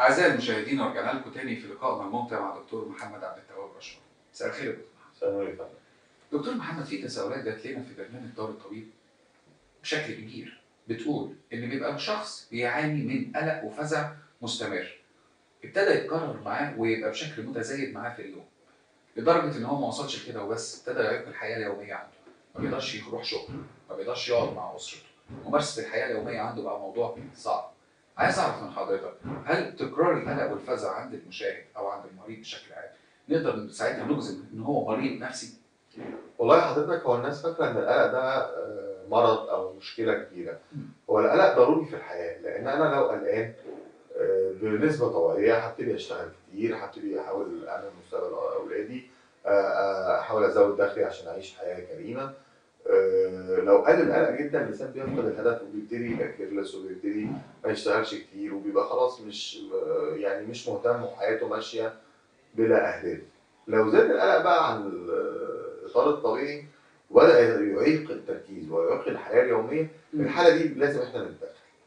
أعزائي المشاهدين ورجعنا لكم تاني في لقائنا الممتع مع دكتور محمد عبد التواب رشوان. مساء الخير يا دكتور محمد. ثانوي يا فندم دكتور محمد في تساؤلات جات لنا في برنامج دار الطبيب بشكل كبير بتقول إن بيبقى شخص بيعاني من قلق وفزع مستمر. ابتدى يتكرر معاه ويبقى بشكل متزايد معاه في اليوم. لدرجة إن هو ما وصلش لكده وبس ابتدى يعيق الحياة اليومية عنده. ما بيقدرش يروح شغل، ما بيقدرش يقعد مع أسرته. ممارسة الحياة اليومية عنده بقى موضوع صعب. عايز اعرف من حضرتك هل تكرار القلق والفزع عند المشاهد او عند المريض بشكل عام نقدر ساعتها نجزم ان هو مريض نفسي؟ والله حضرتك هو الناس فاكره ان القلق ده آه، مرض او مشكله كبيره مم. هو القلق ضروري في الحياه لان انا لو قلقان آه، بنسبه طبيعيه هبتدي اشتغل كتير هبتدي احاول اعمل مستقبل اولادي آه، آه، احاول ازود دخلي عشان اعيش حياه كريمه آه، لو قل القلق جدا الانسان بيفقد الهدف وبيبتدي يبقى كيرلس وبيبتدي ما يشتغلش كتير وبيبقى خلاص مش آه، يعني مش مهتم وحياته ماشيه بلا اهداف لو زاد القلق بقى عن الاطار الطبيعي وبدا يعيق التركيز ويعيق الحياه اليوميه في الحاله دي لازم احنا نتدخل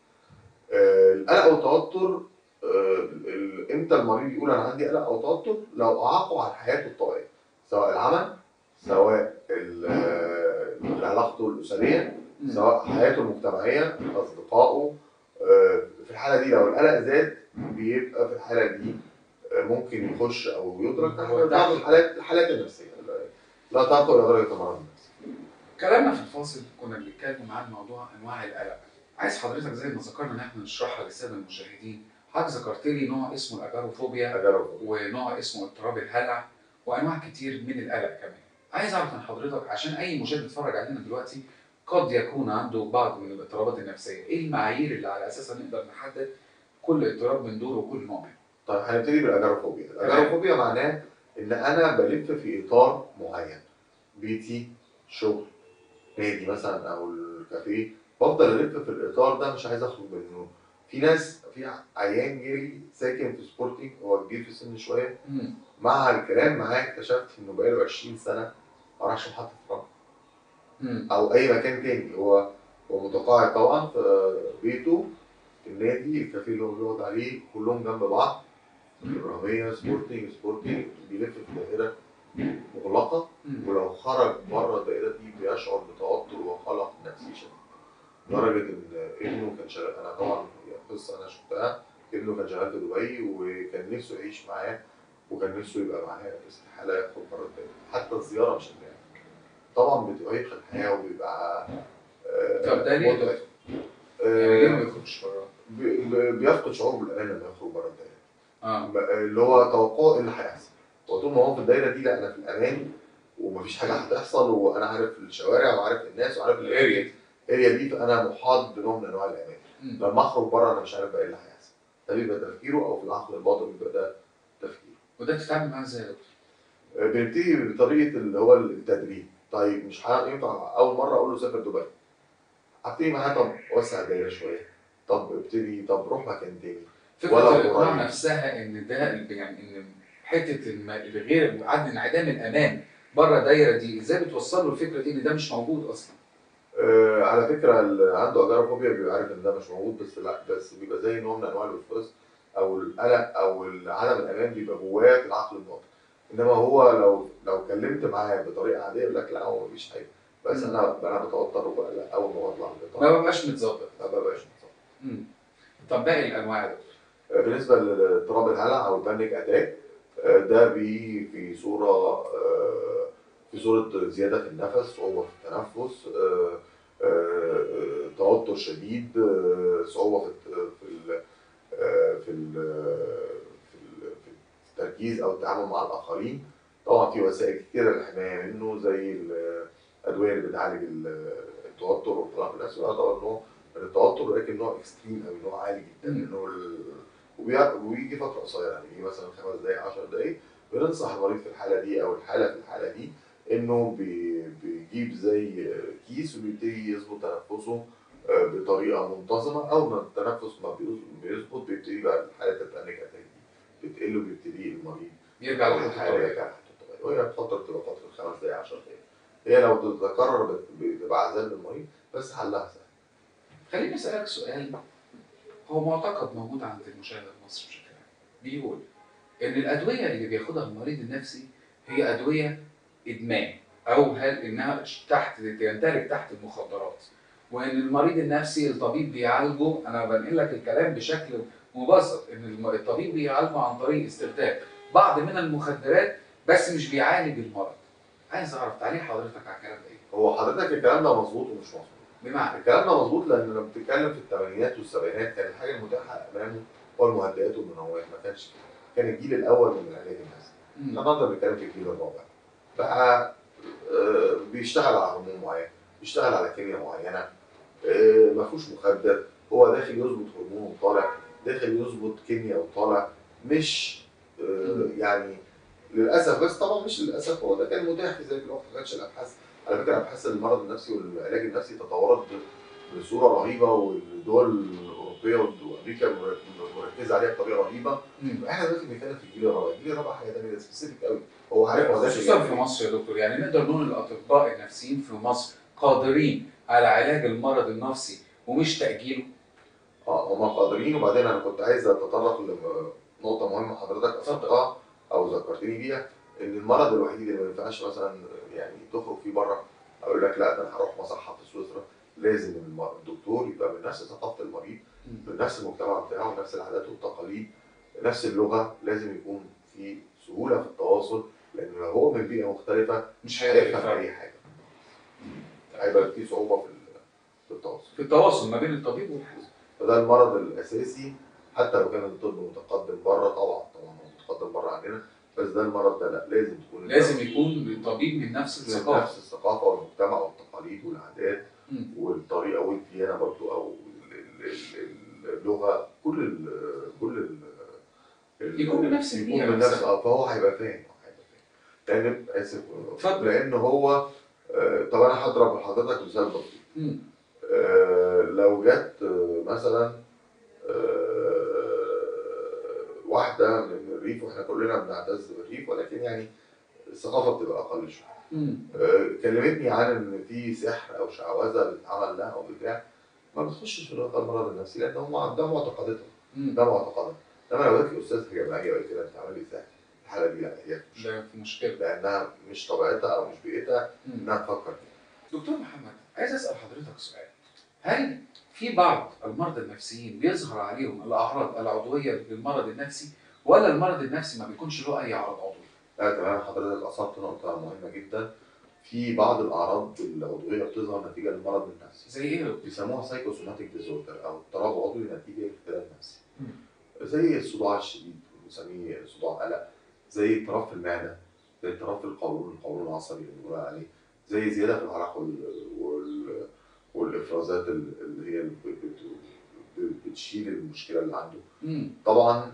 آه، القلق والتوتر آه، ال- امتى المريض يقول انا عندي قلق او توتر لو اعاقه عن حياته الطبيعيه سواء العمل سواء ال- آه، علاقته الاسريه مم. سواء حياته المجتمعيه اصدقائه آه، في الحاله دي لو القلق زاد بيبقى في الحاله دي آه، ممكن يخش او يدرك تحت هو بعض ده- الحالات الحالات النفسيه لا ترقى الى درجه المرض النفسي كلامنا في الفاصل كنا بنتكلم عن موضوع انواع القلق عايز حضرتك زي ما ذكرنا ان احنا نشرحها للساده المشاهدين حضرتك ذكرت لي نوع اسمه الاجاروفوبيا اجرب ونوع اسمه اضطراب الهلع وانواع كتير من القلق كمان عايز اعرف من حضرتك عشان اي مشاهد بيتفرج علينا دلوقتي قد يكون عنده بعض من الاضطرابات النفسيه ايه المعايير اللي على اساسها نقدر نحدد كل اضطراب من دول وكل نوع منهم طيب هنبتدي بالاجاروفوبيا الاجاروفوبيا معناه ان انا بلف في اطار معين بيتي شغل نادي مثلا او الكافيه بفضل الف في الاطار ده مش عايز اخرج منه في ناس في عيان جالي ساكن في سبورتنج هو كبير في السن شويه مم. مع الكلام معاه اكتشفت انه بقاله 20 سنه ما راحش محطه رمل مم. او اي مكان تاني هو هو متقاعد طبعا في بيته النادي الكافيه اللي هو بيقعد عليه كلهم جنب بعض ابراهيميه سبورتنج سبورتنج بيلف في دائره مغلقه مم. ولو خرج بره الدائره دي بيشعر بتوتر وقلق نفسي شديد لدرجه ان ابنه كان شغال انا طبعا هي قصه انا شفتها ابنه كان شغال في دبي وكان نفسه يعيش معاه وكان نفسه يبقى معاه استحاله يخرج بره الدائره حتى الزياره مش هتلاقيها طبعا بتعيق الحياه وبيبقى آه، طب ده ليه؟ متعب. يعني ليه ما آه، بيخرجش بره؟ بي- بي- بيفقد شعور بالامان لما يخرج بره الدائره اه اللي هو توقعه ايه اللي هيحصل هو طول ما هو في الدايره دي لا انا في الامان ومفيش حاجه هتحصل وانا عارف الشوارع وعارف الناس وعارف الاريا الاريا دي فانا محاط بنوع من انواع الامان مم. لما اخرج بره انا مش عارف بقى ايه اللي هيحصل ده بيبقى تفكيره او في العقل الباطن بيبقى ده تفكيره وده بتتعامل معاه ازاي يا دكتور؟ آه، بنبتدي بطريقه اللي هو التدريب طيب مش هينفع اول مره اقول له سافر دبي ابتدي معاه طب وسع الدايره شويه طب ابتدي طب روح مكان تاني فكره ولا الاقناع قريب. نفسها ان ده يعني ان حته الم- الغير عدم انعدام الامان بره الدايره دي ازاي بتوصل له الفكره دي ان ده مش موجود اصلا؟ آه على فكره اللي عنده اجاروفوبيا بيبقى عارف ان ده مش موجود بس لا بس بيبقى زي نوع من انواع الوسواس او القلق او عدم الامان بيبقى جواه في العقل الباطن انما هو لو لو كلمت معاه بطريقه عاديه يقول لك لا هو مفيش حاجه بس مم. انا انا بتوتر وبقلق اول ما بطلع من ما الاطار ببقاش متظبط ما ببقاش متصاب. مم. طب باقي الانواع يا دكتور؟ آه، بالنسبه لاضطراب الهلع او البانيك اتاك آه، ده بي في صوره آه، في صوره زياده في النفس صعوبه في التنفس آه، آه، آه، توتر شديد آه، صعوبه في الت- في ال- آه، في ال- في ال- في التركيز او التعامل مع الاخرين طبعا في وسائل كتيره للحمايه منه زي الادويه اللي بتعالج ال- التوتر والقلق النفسي وده طبعا نوع من التوتر ولكن نوع اكستريم او نوع عالي جدا مم. انه ال- وبي- وبيجي فتره قصيره يعني بيجي مثلا خمس دقائق 10 دقائق بننصح المريض في الحاله دي او الحاله في الحاله دي انه بي- بيجيب زي كيس وبيبتدي يظبط تنفسه آه، بطريقه منتظمه اول ما التنفس ما بيظ- بيظبط بيبتدي بقى حاله البانيك اتاك دي بتقل وبيبتدي المريض بيرجع لحالته الحاله الطبيعيه يرجع لحالته الطبيعيه وهي فتره بتبقى فتره خمس دقائق 10 دقائق هي لو تتكرر بت- بتبقى عذاب للمريض بس حلها سهل خليني اسالك سؤال هو معتقد موجود عند المشاهد المصري بشكل عام بيقول ان الادويه اللي بياخدها المريض النفسي هي ادويه ادمان او هل انها تحت تندرج تحت المخدرات وان المريض النفسي الطبيب بيعالجه انا بنقل لك الكلام بشكل مبسط ان الم- الطبيب بيعالجه عن طريق استخدام بعض من المخدرات بس مش بيعالج المرض عايز اعرف تعليق حضرتك على الكلام ده ايه هو حضرتك الكلام ده مظبوط ومش مظبوط بمعنى الكلام ده مظبوط لان لما بتتكلم في الثمانينات والسبعينات كان الحاجه المتاحه امامه هو المهدئات والمنوعات ما كانش كان الجيل الاول من العلاج النفسي مم. النهارده بنتكلم في الجيل الرابع بقى آه، بيشتغل على هرمون معين بيشتغل على كيمياء معينه آه، ما فيهوش مخدر هو داخل يظبط هرمون وطالع داخل يظبط كيمياء وطالع مش آه، مم. يعني للاسف بس طبعا مش للاسف هو ده كان متاح في ذلك الوقت ما كانش الابحاث على فكره ابحاث المرض النفسي والعلاج النفسي تطورت ب- بصوره رهيبه والدول الاوروبيه وامريكا مر- مركزه عليها بطريقه رهيبه مم. احنا دلوقتي بنتكلم في الجيل الرابع، الجيل الرابع حاجه ثانيه سبيسيفيك قوي هو عارف هو داخل خصوصا يعمل في إيه. مصر يا دكتور يعني نقدر نقول الاطباء النفسيين في مصر قادرين على علاج المرض النفسي ومش تاجيله اه هم قادرين وبعدين انا كنت عايز اتطرق لنقطه مهمه حضرتك اثرتها او ذكرتني بيها ان المرض الوحيد اللي ما ينفعش مثلا يعني تخرج فيه بره اقول لك لا ده انا هروح مصحه في سويسرا لازم الم- الدكتور يبقى من نفس ثقافه المريض من نفس المجتمع بتاعه نفس العادات والتقاليد نفس اللغه لازم يكون في سهوله في التواصل لان لو هو من بيئه مختلفه مش هيقدر هيفهم يفرق اي حاجه هيبقى في صعوبه في ال- في التواصل في التواصل ما بين الطبيب والحالة فده المرض الاساسي حتى لو كان الطب متقدم بره طبعا طبعا هو متقدم بره عندنا بس ده المرض ده لا لازم تكون لازم يكون الطبيب من نفس من الثقافه نفس الثقافه والمجتمع والتقاليد والعادات مم. والطريقه والديانه برضو او ال- ال- ال- اللغه كل ال كل ال ال- يكون من نفس يكون البيئة من نفس نفسها. اه فهو هيبقى فاهم هيبقى فاهم لان اسف اتفضل. لان هو آه، طب انا هضرب لحضرتك مثال بسيط مم. آه، لو جت آه، مثلا آه، واحدة من الريف واحنا كلنا بنعتز بالريف ولكن يعني الثقافة بتبقى أقل شوية. مم. آه، كلمتني عن إن في سحر أو شعوذة بتتعمل لها أو بتاع ما بتخشش في نطاق المرض النفسي لأن هم ده معتقداتهم مم. ده معتقدها. إنما لو جت لي أستاذة جامعية وقالت كده أنت عامل لي سحر الحالة دي لا هي مش ده في مشكله لأنها مش طبيعتها أو مش بيئتها مم. إنها تفكر كده. دكتور محمد عايز اسال حضرتك سؤال هل في بعض المرضى النفسيين بيظهر عليهم الاعراض العضويه للمرض النفسي ولا المرض النفسي ما بيكونش له اي اعراض عضويه؟ لا تمام حضرتك أثرت نقطة مهمة جدا في بعض الأعراض العضوية بتظهر نتيجة للمرض النفسي زي ايه؟ بيسموها سايكوسوماتيك ديزوردر أو اضطراب عضوي نتيجة لاختلال نفسي مم. زي الصداع الشديد بنسميه صداع قلق زي اضطراب في المعدة زي اضطراب في القولون القولون العصبي اللي بنقول عليه زي زيادة في العرق وال... وال... والإفرازات ال- اللي هي اللي بت- بت- بتشيل المشكلة اللي عنده مم. طبعا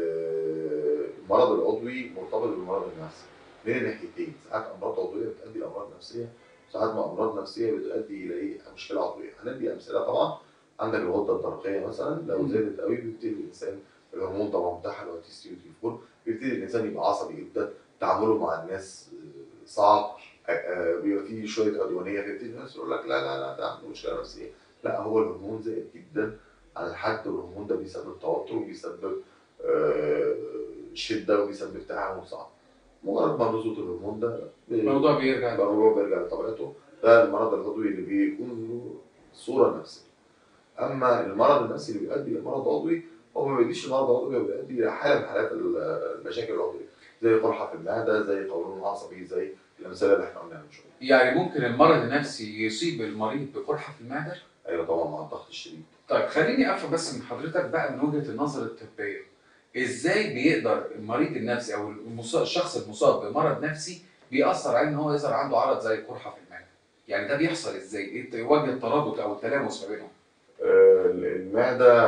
آه، المرض العضوي مرتبط بالمرض النفسي من الناحيتين ساعات امراض عضويه بتؤدي لامراض نفسيه ساعات ما امراض نفسيه بتؤدي الى ايه مشكله عضويه هندي امثله طبعا عندك الغده الدرقيه مثلا لو مم. زادت قوي بيبتدي الانسان الهرمون طبعا بتاعها اللي هو تي 3 وتي 4 بيبتدي الانسان يبقى عصبي جدا تعامله مع الناس آه، صعب آه، آه، بيبقى فيه شويه عدوانيه فيبتدي الناس يقول لك لا لا لا ده عنده مشكله نفسيه لا هو الهرمون زائد جدا عن الحد والهرمون ده بيسبب توتر وبيسبب آه، شده وبيسبب تعامل صعب مجرد ما نزول الهرمون ده بي- الموضوع بيرجع الموضوع بيرجع لطبيعته ده المرض العضوي اللي بيكون له صوره نفسيه اما المرض النفسي اللي بيؤدي لمرض عضوي هو ما بيديش المرض العضوي هو بيؤدي الى حاله من حالات ال- المشاكل العضويه زي قرحه في المعده زي قولون عصبي زي الامثله اللي احنا قلناها من شويه يعني ممكن المرض النفسي يصيب المريض بقرحه في المعده؟ ايوه طبعا مع الضغط الشديد طيب خليني افهم بس من حضرتك بقى من وجهه النظر الطبيه ازاي بيقدر المريض النفسي او المصاب الشخص المصاب بمرض نفسي بيأثر عليه ان هو يظهر عنده عرض زي قرحه في المعده؟ يعني ده بيحصل ازاي؟ ايه وجه الترابط او التلامس ما بينهم؟ آه، المعده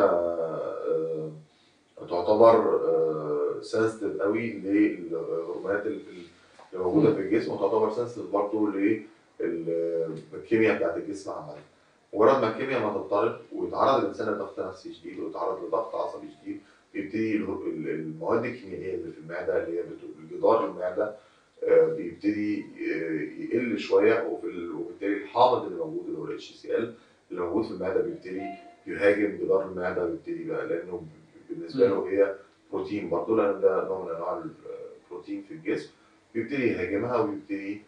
آه، تعتبر سنسيتيف قوي للهرمونات اللي اللي موجوده في الجسم وتعتبر سنسيتيف برضه للكيمياء بتاعت الجسم عامه مجرد ما الكيمياء ما تضطرب ويتعرض الانسان لضغط نفسي شديد ويتعرض لضغط عصبي شديد بيبتدي اله- ال- المواد الكيميائيه اللي في المعده اللي هي بت- جدار المعده آه، بيبتدي آه، يقل شويه وفي ال- وبالتالي الحامض اللي موجود اللي هو الاتش سي ال اللي موجود في المعده بيبتدي يهاجم جدار المعده ويبتدي بقى لانه بالنسبه له هي بروتين برضه لان ده نوع من انواع البروتين في الجسم بيبتدي يهاجمها ويبتدي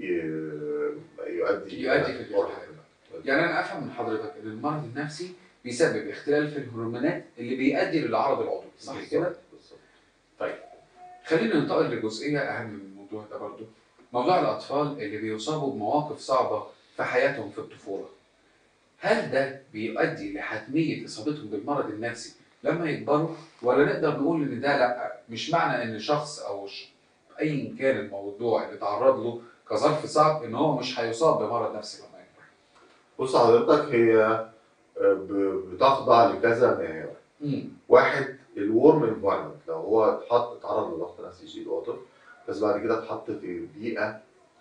ي- يؤدي يؤدي إلى في قرحة الالتهاب. المعدة. يعني انا افهم من حضرتك ان المرض النفسي بيسبب اختلال في الهرمونات اللي بيؤدي للعرض العضوي صح بالظبط، كده؟ بالظبط. خلينا ننتقل لجزئيه اهم من الموضوع ده برضو موضوع الاطفال اللي بيصابوا بمواقف صعبه في حياتهم في الطفوله هل ده بيؤدي لحتميه اصابتهم بالمرض النفسي لما يكبروا ولا نقدر نقول ان ده لا مش معنى ان شخص او ش... ايا كان الموضوع اللي تعرض له كظرف صعب ان هو مش هيصاب بمرض نفسي لما يكبر بص حضرتك هي آه، ب- بتخضع لكذا معيار امم واحد الورم انفايرمنت لو هو اتحط اتعرض لضغط نفسي شديد هو طفل بس بعد كده اتحط في بيئه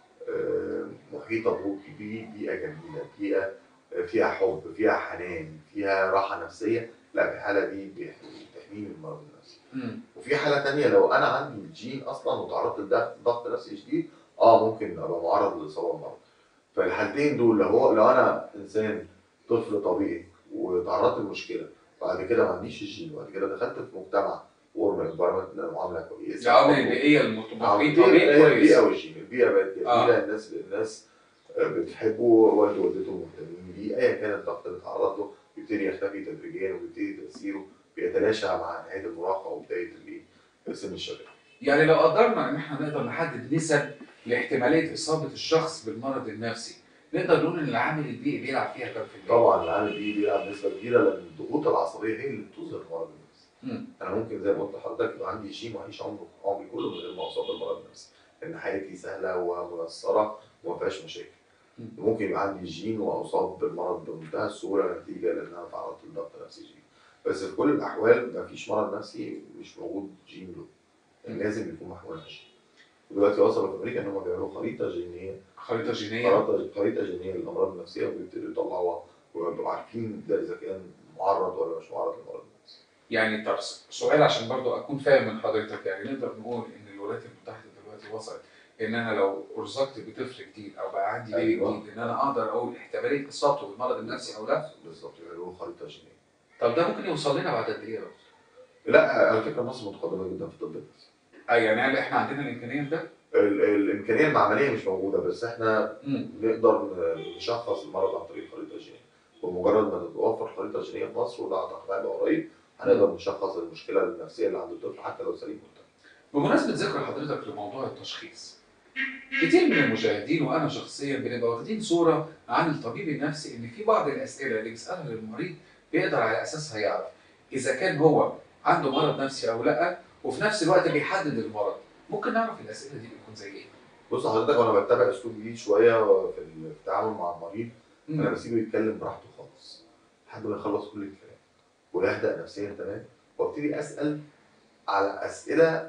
آه، محيطه به بيه بيئه جميله بيئه فيها حب فيها حنان فيها راحه نفسيه لا في الحاله دي بيحمي- بتحميه من المرض النفسي امم وفي حاله تانية لو انا عندي الجين اصلا وتعرضت لضغط نفسي شديد اه ممكن ابقى معرض للاصابه بمرض فالحالتين دول لو هو لو انا انسان طفل طبيعي وتعرضت لمشكله بعد كده ما عنديش الجين وبعد كده دخلت في مجتمع ورم انفايرمنت معامله كويسه العوامل البيئيه المحيطه البيئه بيه هي كويس البيئه والجين البيئه بقت جميله آه. الناس الناس بتحبه والده ووالدته مهتمين بيه ايا كان الضغط اللي اتعرض له بيبتدي يختفي تدريجيا وبيبتدي تاثيره بيتلاشى مع نهايه المراهقه وبدايه الايه سن الشباب يعني لو قدرنا ان احنا نقدر نحدد نسب لاحتماليه اصابه الشخص بالمرض النفسي نقدر نقول ان العامل البيئي بيلعب فيها كام في المية؟ طبعا العامل دي بيلعب نسبه كبيره لان الضغوط العصبيه هي اللي بتظهر المرض النفسي مم. انا ممكن زي ما قلت لحضرتك يبقى عندي جين واعيش عمري عمري كله من غير ما اصاب بالمرض النفسي لان حياتي سهله وميسره وما فيهاش مشاكل مم. ممكن يبقى عندي جين واصاب بالمرض بمنتهى السهوله نتيجه لان انا تعرضت لضغط نفسي جين بس في كل الاحوال ما فيش مرض نفسي مش موجود جين له مم. لازم يكون محمول على جين دلوقتي وصلوا في امريكا ان هم بيعملوا خريطه جينيه خريطه جينيه خريطه خريطه جينيه للامراض النفسيه وبيبتدوا يطلعوها ويبقوا عارفين ده اذا كان معرض ولا مش معرض للمرض النفسي. يعني طب سؤال عشان برضو اكون فاهم من حضرتك يعني نقدر نقول ان الولايات المتحده دلوقتي وصلت ان انا لو ارزقت بطفل جديد او بقى عندي بيبي أيوة. جديد ان انا اقدر اقول احتماليه اصابته بالمرض النفسي او لا بالظبط يعملوا خريطه جينيه. طب ده ممكن يوصل لنا بعد قد ايه يا دكتور؟ لا على فكره مصر متقدمه جدا في الطب النفسي. اي يعني هل احنا عندنا الامكانيه ده؟ ال- الامكانيه المعمليه مش موجوده بس احنا امم نقدر ن- نشخص المرض عن طريق الخريطه الجينيه. بمجرد ما تتوفر خريطه جينيه في مصر وده اعتقد هيبقى قريب هنقدر نشخص المشكله النفسيه اللي عند الطفل حتى لو سليم مبتدئ. بمناسبة ذكر حضرتك لموضوع التشخيص كتير من المشاهدين وانا شخصيا بنبقى واخدين صوره عن الطبيب النفسي ان في بعض الاسئله اللي بيسالها للمريض بيقدر على اساسها يعرف اذا كان هو عنده مرض نفسي او لا وفي نفس الوقت بيحدد المرض ممكن نعرف الاسئله دي بتكون زي ايه؟ بص حضرتك وانا بتبع اسلوب جديد شويه في التعامل مع المريض انا مم. بسيبه يتكلم براحته خالص لحد ما يخلص كل الكلام ويهدأ نفسيا تمام وابتدي اسال على اسئله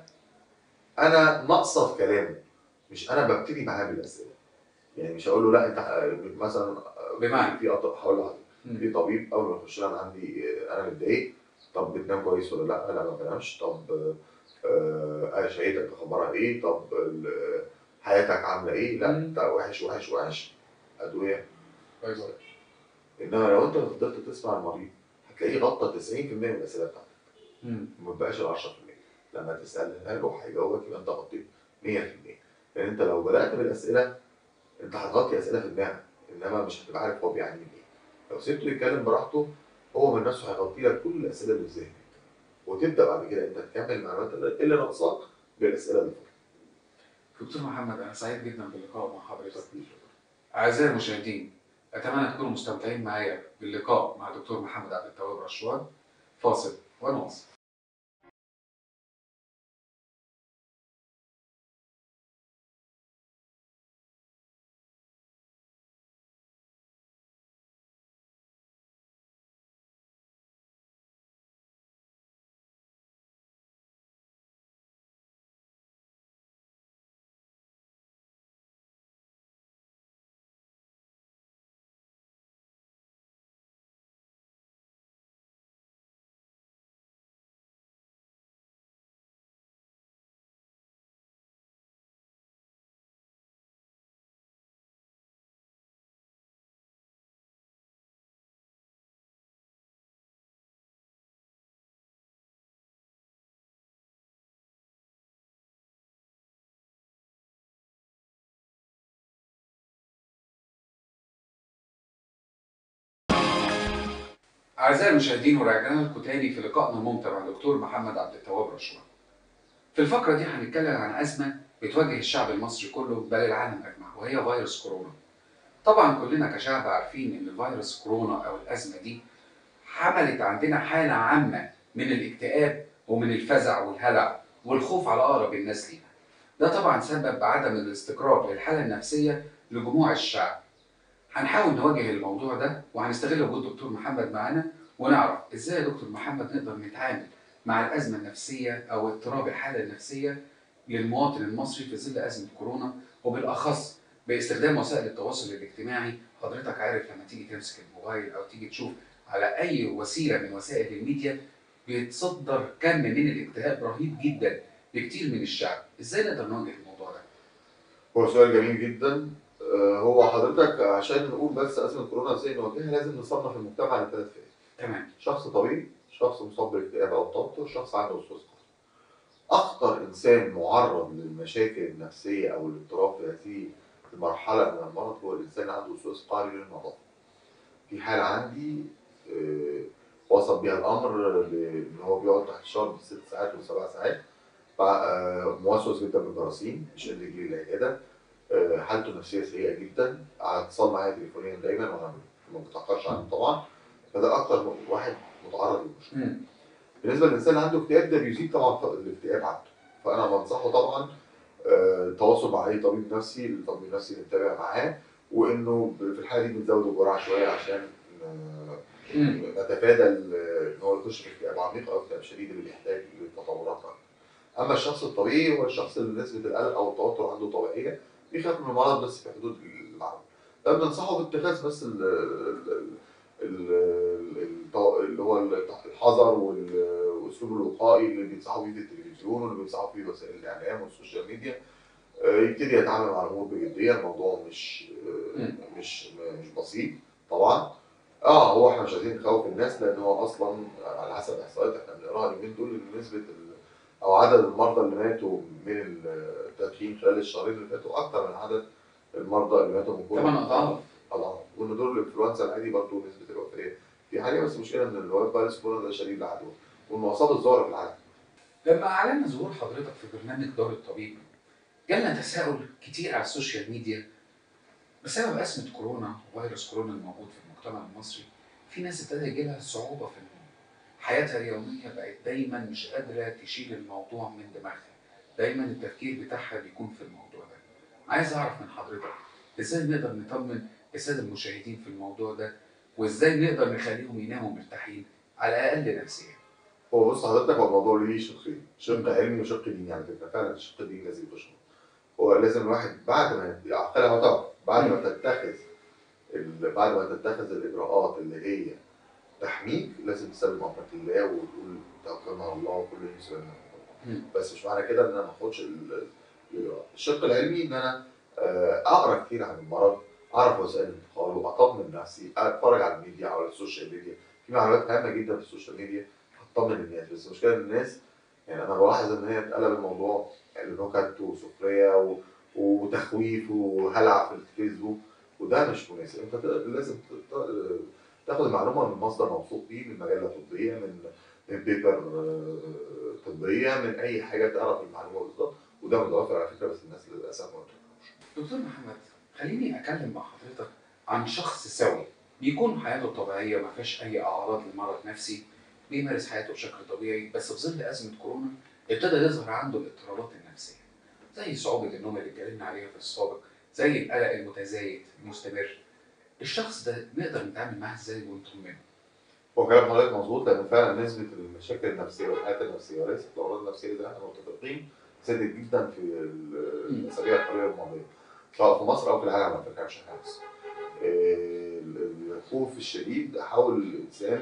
انا ناقصه في كلامه مش انا ببتدي معاه بالاسئله يعني مش هقول له لا انت مثلا بمعنى؟ في أط- هقول لحضرتك مم. في طبيب اول ما يخش لي انا عندي انا متضايق طب بتنام كويس ولا لا؟ لا ما بنامش طب آه شهيتك اخبارها ايه؟ طب ال- حياتك عامله ايه؟ لا مم. انت وحش وحش وحش ادويه كويس انما لو انت فضلت تسمع المريض هتلاقيه غطى 90% من الاسئله بتاعتك مم. ما بقاش ال 10% لما تسالها له هيجاوبك يبقى انت غطيت 100% لان انت لو بدات بالاسئله انت هتغطي اسئله في دماغك انما مش هتبقى عارف هو بيعني من ايه لو سبته يتكلم براحته هو من نفسه هيغطي لك كل الاسئله اللي في ذهنك وتبدا بعد كده انت تكمل المعلومات اللي اللي ناقصاك بالاسئله اللي فوق دكتور محمد انا سعيد جدا باللقاء مع حضرتك اعزائي المشاهدين اتمنى تكونوا مستمتعين معايا باللقاء مع دكتور محمد عبد التواب رشوان فاصل ونواصل أعزائي المشاهدين وراجعنا لكم تاني في لقائنا الممتع مع دكتور محمد عبد التواب رشوان. في الفقرة دي هنتكلم عن أزمة بتواجه الشعب المصري كله بل العالم أجمع وهي فيروس كورونا. طبعا كلنا كشعب عارفين إن الفيروس كورونا أو الأزمة دي حملت عندنا حالة عامة من الاكتئاب ومن الفزع والهلع والخوف على أقرب الناس لينا. ده طبعا سبب بعدم الاستقرار للحالة النفسية لجموع الشعب. هنحاول نواجه الموضوع ده وهنستغل وجود دكتور محمد معانا ونعرف ازاي يا دكتور محمد نقدر نتعامل مع الازمه النفسيه او اضطراب الحاله النفسيه للمواطن المصري في ظل ازمه كورونا وبالاخص باستخدام وسائل التواصل الاجتماعي حضرتك عارف لما تيجي تمسك الموبايل او تيجي تشوف على اي وسيله من وسائل الميديا بيتصدر كم من الاكتئاب رهيب جدا لكتير من الشعب ازاي نقدر نواجه الموضوع ده هو سؤال جميل جدا آه، هو حضرتك عشان نقول بس ازمه كورونا ازاي نواجهها لازم نصنف المجتمع لثلاث فئات تمام شخص طبيعي شخص مصاب باكتئاب او توتر شخص عنده وسواس قهري اخطر انسان معرض للمشاكل النفسيه او الاضطراب في هذه المرحله من المرض هو الانسان اللي عنده وسواس قهري للنظافه في حاله عندي آه، وصل بيها الامر ل- ان هو بيقعد تحت الشمس بالست ساعات وسبع ساعات ف- آه، موسوس جدا بالجراثيم مش قادر يجي العياده آه، حالته النفسيه سيئه جدا على اتصال معايا تليفونيا دايما وانا ما بتاخرش عنه طبعا فده اكتر واحد متعرض للمشكله مم. بالنسبه للانسان اللي عنده اكتئاب ده بيزيد طبعا ف- الاكتئاب عنده فانا بنصحه طبعا آه، التواصل مع اي طبيب نفسي الطبيب النفسي نتابع معاه وانه ب- في الحاله دي بنزود الجرعه شويه عشان آه، مم. نتفادى ال- ان هو يخش في اكتئاب عميق او اكتئاب شديد اللي بيحتاج لتطورات أكتر. اما الشخص الطبيعي هو الشخص اللي نسبه القلق او التوتر عنده طبيعيه بيخاف من المرض بس في حدود العقل ده بننصحه باتخاذ بس ال ال- ال- الط- اللي هو الحذر وال- والاسلوب الوقائي اللي بينصحوا بيه في التلفزيون واللي بينصحوا فيه وسائل الاعلام والسوشيال ميديا آه، يبتدي يتعامل مع الامور بجديه الموضوع مش آه، مم. مش مش بسيط طبعا اه هو احنا مش عايزين نخوف الناس لان هو اصلا على حسب احصائيات احنا بنقراها اليومين دول ان نسبه ال- او عدد المرضى اللي ماتوا من التدخين خلال الشهرين اللي فاتوا اكتر من عدد المرضى اللي ماتوا من كورونا طبعا اضعاف اضعاف وان دور الانفلونزا العادي برضه نسبه الوفاه في حاليا بس المشكله ان الوباء فيروس كورونا ده شديد العدوى والمواصلات الظاهره في العالم لما اعلنا ظهور حضرتك في برنامج دار الطبيب جالنا تساؤل كتير على السوشيال ميديا بسبب ازمه كورونا وفيروس كورونا الموجود في المجتمع المصري في ناس ابتدى يجي لها صعوبه في النوم حياتها اليوميه بقت دايما مش قادره تشيل الموضوع من دماغها دايما التفكير بتاعها بيكون في الموضوع ده عايز اعرف من حضرتك ازاي نقدر نطمن الساده المشاهدين في الموضوع ده وازاي نقدر نخليهم يناموا مرتاحين على الاقل نفسيا هو بص حضرتك هو الموضوع ليه شقين شق علمي وشق ديني على فكره فعلا الشق الديني لازم يخش هو لازم الواحد بعد ما يعقلها وتعرف بعد ما تتخذ ال- بعد ما تتخذ الاجراءات اللي هي تحميك لازم تسلم امرك لله وتقول توكلنا على الله وكل يسلم مم. بس مش معنى كده ان انا ما اخدش ال- الاجراءات الشق العلمي ان انا آه، اقرا كتير عن المرض اعرف وسائل الانتقال واطمن نفسي اتفرج على الميديا او على السوشيال ميديا في معلومات هامه جدا في السوشيال ميديا هتطمن الناس بس المشكله ان الناس يعني انا بلاحظ ان هي اتقلب الموضوع نكت وسخريه و- وتخويف وهلع في الفيسبوك وده مش مناسب انت تقدر- لازم ت- ت- تاخد المعلومه من مصدر موثوق بيه من مجله طبيه من من بيبر آه، طبيه من اي حاجه تعرف المعلومه بالظبط وده متوفر على فكره بس الناس للاسف ما بتعرفوش دكتور محمد خليني اتكلم مع حضرتك عن شخص سوي بيكون حياته طبيعيه ما فيهاش اي اعراض لمرض نفسي بيمارس حياته بشكل طبيعي بس في ظل ازمه كورونا ابتدى يظهر عنده الاضطرابات النفسيه زي صعوبه النوم اللي اتكلمنا عليها في السابق زي القلق المتزايد المستمر الشخص ده نقدر نتعامل معاه ازاي ونطمنه هو كلام حضرتك مظبوط لان فعلا نسبه المشاكل النفسيه والحالات النفسيه وليست الامراض النفسيه زي ما احنا متفقين زادت جدا في ال- مم. الاسابيع القليله الماضيه سواء في مصر او في العالم على فكره مش احنا بس. آه، ال- الخوف الشديد حول الانسان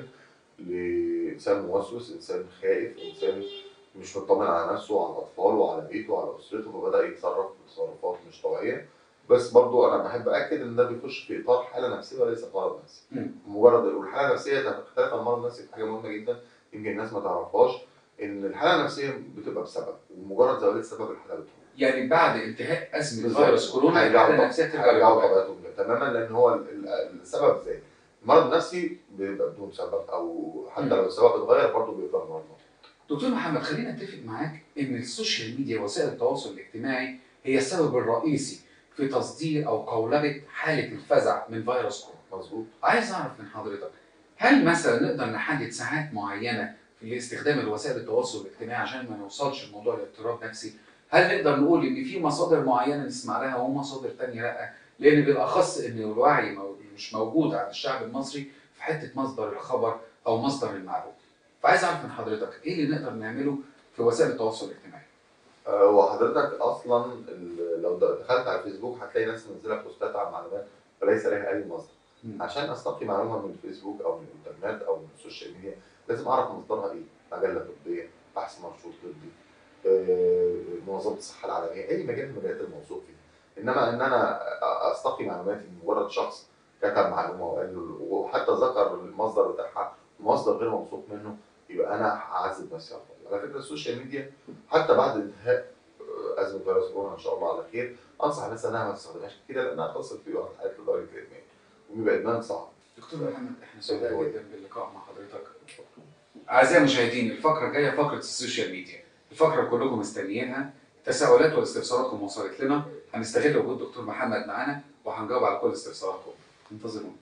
لانسان موسوس، انسان خائف، انسان مش مطمن على نفسه وعلى اطفاله وعلى بيته وعلى اسرته فبدا يتصرف تصرفات مش طبيعيه بس برضو انا بحب اكد ان ده بيخش في اطار حاله نفسيه وليس مرض نفسي. مم. مجرد والحاله النفسيه تختلف عن المرض النفسي في حاجه مهمه جدا يمكن الناس ما تعرفهاش ان الحاله النفسيه بتبقى بسبب ومجرد زوال السبب الحاله بتروح. يعني بعد انتهاء ازمه بالظبط. فيروس كورونا هيرجعوا الحاله طب- النفسيه ترجع هيرجعوا للطبيعي طبيعتهم تماما لان هو ال- ال- السبب زاد المرض النفسي بيبقى بدون سبب او حتى مم. لو السبب اتغير برضه بيفضل مرض دكتور محمد خلينا نتفق معاك ان السوشيال ميديا وسائل التواصل الاجتماعي هي السبب الرئيسي في تصدير او قولبه حاله الفزع من فيروس كورونا. مظبوط عايز اعرف من حضرتك هل مثلا نقدر نحدد ساعات معينه في استخدام الوسائل التواصل الاجتماعي عشان ما نوصلش لموضوع الاضطراب نفسي؟ هل نقدر نقول ان في مصادر معينه نسمع لها ومصادر تانية لا؟ لان بالاخص ان الوعي مو- مش موجود عند الشعب المصري في حته مصدر الخبر او مصدر المعلومه. فعايز اعرف من حضرتك ايه اللي نقدر نعمله في وسائل التواصل الاجتماعي؟ آه، وحضرتك اصلا ال- لو دخلت على الفيسبوك هتلاقي ناس منزله بوستات عن معلومات وليس لها اي مصدر مم. عشان استقي معلومه من الفيسبوك او من الانترنت او من السوشيال ميديا لازم اعرف مصدرها ايه مجله طبيه بحث منشور طبي آه، منظمه الصحه العالميه اي مجال من المجالات الموثوق فيه انما ان انا استقي معلوماتي من مجرد شخص كتب معلومه وقال له وحتى ذكر المصدر بتاعها مصدر غير موثوق منه يبقى انا هعذب نفسي على الفاضي. على فكره السوشيال ميديا حتى بعد انتهاء آه، ازمه فيروس كورونا ان شاء الله على خير انصح الناس انها ما تستخدمهاش كتير لانها تصل في وقت حياه لدرجه الادمان وبيبقى ادمان صعب دكتور محمد احنا سعداء جدا باللقاء مع حضرتك. اعزائي المشاهدين الفقره الجايه فقره السوشيال ميديا. الفقره اللي كلكم مستنيينها تساؤلات واستفساراتكم وصلت لنا هنستغل وجود دكتور محمد معانا وهنجاوب على كل استفساراتكم. انتظرونا.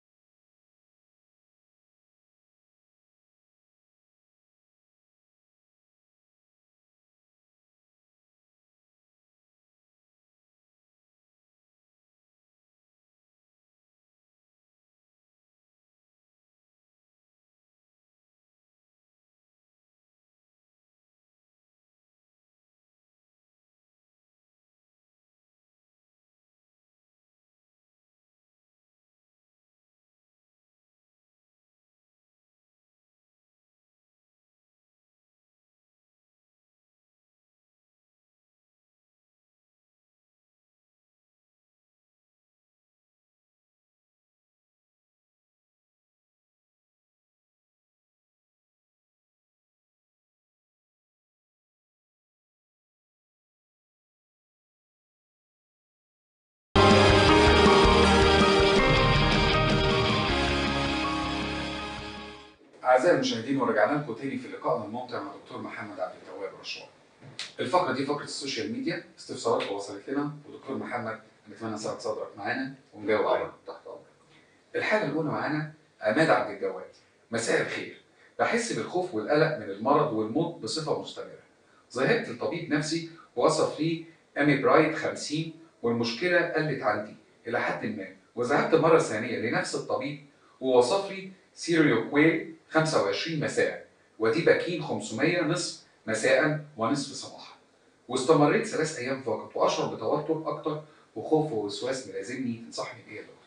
اعزائي المشاهدين ورجعنا لكم تاني في لقائنا الممتع مع دكتور محمد عبد التواب رشوان. الفقره دي فقره السوشيال ميديا استفسارات وصلت لنا ودكتور محمد نتمنى سعه صدرك معانا ونجاوب عليها. طبعا تحت امرك الحاله الاولى معانا عماد عبد الجواد مساء الخير بحس بالخوف والقلق من المرض والموت بصفه مستمره ذهبت لطبيب نفسي ووصف لي اميبرايد 50 والمشكله قلت عندي الى حد ما وذهبت مره ثانيه لنفس الطبيب ووصف لي سيريوكويل 25 مساء وديباكين 500 نصف مساء ونصف صباحا واستمريت ثلاث ايام فقط واشعر بتوتر اكتر وخوف ووسواس ملازمني تنصحني بايه يا دكتور؟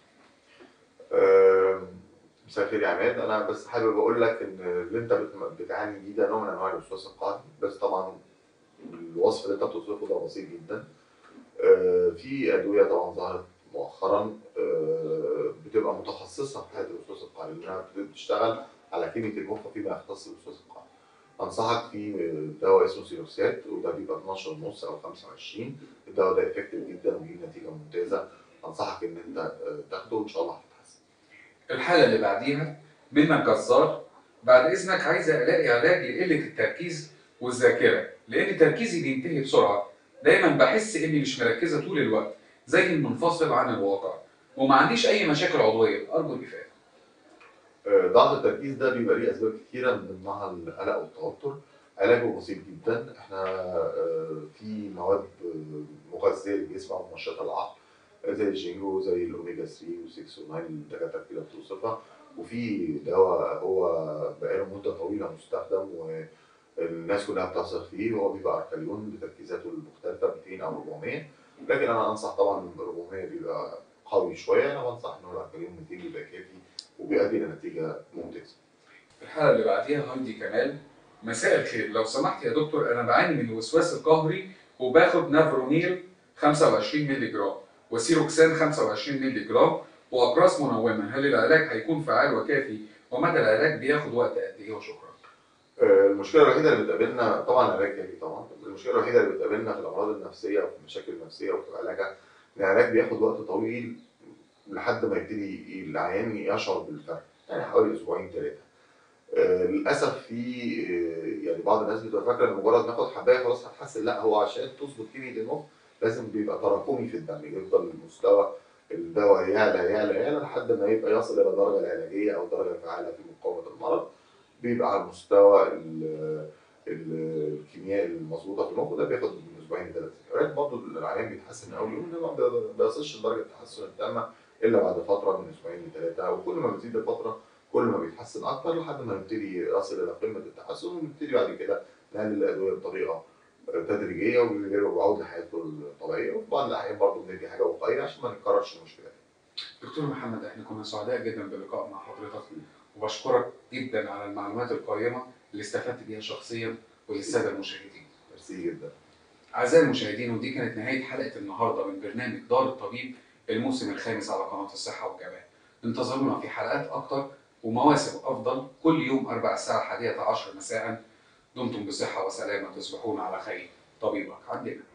آم، مساء الخير يا عماد انا بس حابب اقول لك ان اللي انت بت- بتعاني بيه ده نوع من انواع الوسواس القهري بس طبعا الوصف اللي انت بتوصفه ده بسيط جدا آه، في ادويه طبعا ظهرت مؤخرا آه، بتبقى متخصصه في حاله الوسواس القهري لانها بتشتغل على كيمياء المخ فيما يختص بالوسواس القهري انصحك في دواء اسمه سيروكسات وده بيبقى 12 ونص او 25 الدواء ده افكتيف جدا وبيجيب نتيجه ممتازه انصحك ان انت آه، تاخده وان شاء الله هتتحسن الحالة اللي بعديها منى جزار بعد إذنك عايزة ألاقي علاج لقلة التركيز والذاكرة لأن تركيزي بينتهي بسرعة دايما بحس إني مش مركزة طول الوقت زي المنفصل عن الواقع وما عنديش أي مشاكل عضوية أرجو الإفادة آه، ضعف التركيز ده بيبقى ليه اسباب كتيره من ضمنها القلق والتوتر علاجه بسيط جدا احنا آه، في مواد آه، مغذيه للجسم او منشطه العقل آه، زي الجينجو زي الاوميجا 3 و6 و9 اللي الدكاتره كده بتوصفها وفي دواء هو بقاله مده طويله مستخدم والناس كلها بتثق فيه وهو بيبقى اركليون بتركيزاته المختلفه 200 او 400 لكن انا انصح طبعا 400 بيبقى قوي شويه انا بنصح ان هو الاركليون 200 بيبقى كافي وبيؤدي لنتيجه ممتازه. الحالة اللي بعديها هايدي كمال مساء الخير لو سمحت يا دكتور أنا بعاني من الوسواس القهري وباخد نافرونيل 25 مللي جرام وسيروكسان 25 مللي جرام وأقراص منومة هل العلاج هيكون فعال وكافي ومدى العلاج بياخد وقت قد إيه وشكرا آه، المشكله الوحيده اللي بتقابلنا طبعا علاج كافي طبعا المشكله الوحيده اللي بتقابلنا في الامراض النفسيه وفي المشاكل النفسيه وفي علاجها ان العلاج بياخد وقت طويل لحد ما يبتدي العيان يشعر بالفرق يعني حوالي اسبوعين ثلاثه آه، للاسف في آه، يعني بعض الناس بتبقى فاكره ان مجرد ناخد حبايه خلاص هتحسن لا هو عشان تظبط كيمياء المخ لازم بيبقى تراكمي في الدم يفضل مستوى الدواء يعلى يعلى يعلى لحد ما يبقى يصل الى الدرجه العلاجيه او الدرجه الفعاله في مقاومه المرض بيبقى على مستوى ال- ال- الكيمياء المظبوطه في المخ وده بياخد من اسبوعين لثلاث اسابيع برضه العيان بيتحسن اول يوم انما ما بيصلش لدرجه التحسن التامه الا بعد فتره من اسبوعين لثلاثه وكل ما بتزيد الفتره كل ما بيتحسن اكتر لحد ما نبتدي يصل الى قمه التحسن ونبتدي بعد كده نقلل الادويه بطريقه تدريجيه ويعود لحياته الطبيعيه وفي بعض الاحيان برضه بندي حاجه وقائيه عشان ما نكررش المشكله دكتور محمد احنا كنا سعداء جدا باللقاء مع حضرتك وبشكرك جدا على المعلومات القيمه اللي استفدت بيها شخصيا وللساده المشاهدين. ميرسي جدا اعزائي المشاهدين ودي كانت نهايه حلقه النهارده من برنامج دار الطبيب الموسم الخامس على قناه الصحه والجمال. انتظرونا في حلقات اكتر ومواسم افضل كل يوم اربع الساعه الحادية عشر مساء دمتم بصحه وسلامه تصبحون على خير طبيبك عندنا.